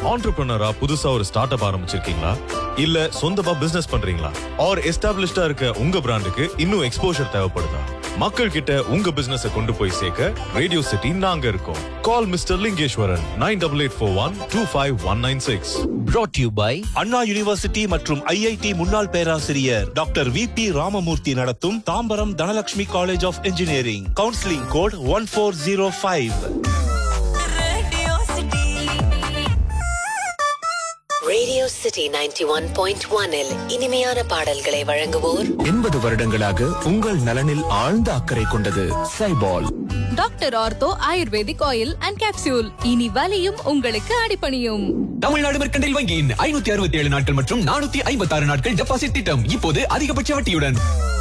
ஆண்டர்பிரினரா புதுசா ஒரு start up ஆரம்பிச்சிருக்கீங்களா இல்ல சொந்தமா பிசினஸ் பண்றீங்களா ஆர் எஸ்டாப்லிஷ்டா இருக்க உங்க பிராண்டுக்கு இன்னும் எக்ஸ்போஷர் தேவைப்படுதா மக்கள் கிட்ட உங்க பிசினஸ் கொண்டு போய் சேர்க்க ரேடியோ சிட்டி நாங்க இருக்கோம் call mister Lingeswaran nine double eight four one two five one nine six brought to you by Anna university மற்றும் ஐஐடி முன்னாள் பேராசிரியர் டாக்டர் வி பி ராமமூர்த்தி நடத்தும் Tambaram Dhanalakshmi college of engineering counselling code one four zero five radio city ninety one point ஒனில் இனிமையான பாடல்களை வழங்குவோர் எண்பது வருடங்களாக உங்கள் நலனில் ஆழ்ந்த அக்கறை கொண்டது Saibol doctor ortho ayurvedic oil and capsule இனி வலியும் உங்களுக்கு அடிபணியும் தமிழ்நாடு மெர்கண்டைல் வங்கியின் ஐநூத்தி அறுபத்தி ஏழு நாட்கள் மற்றும் நானூத்தி ஐம்பத்தி ஆறு நாட்கள் டெபாசிட் திட்டம் இப்போது அதிகபட்ச வட்டியுடன்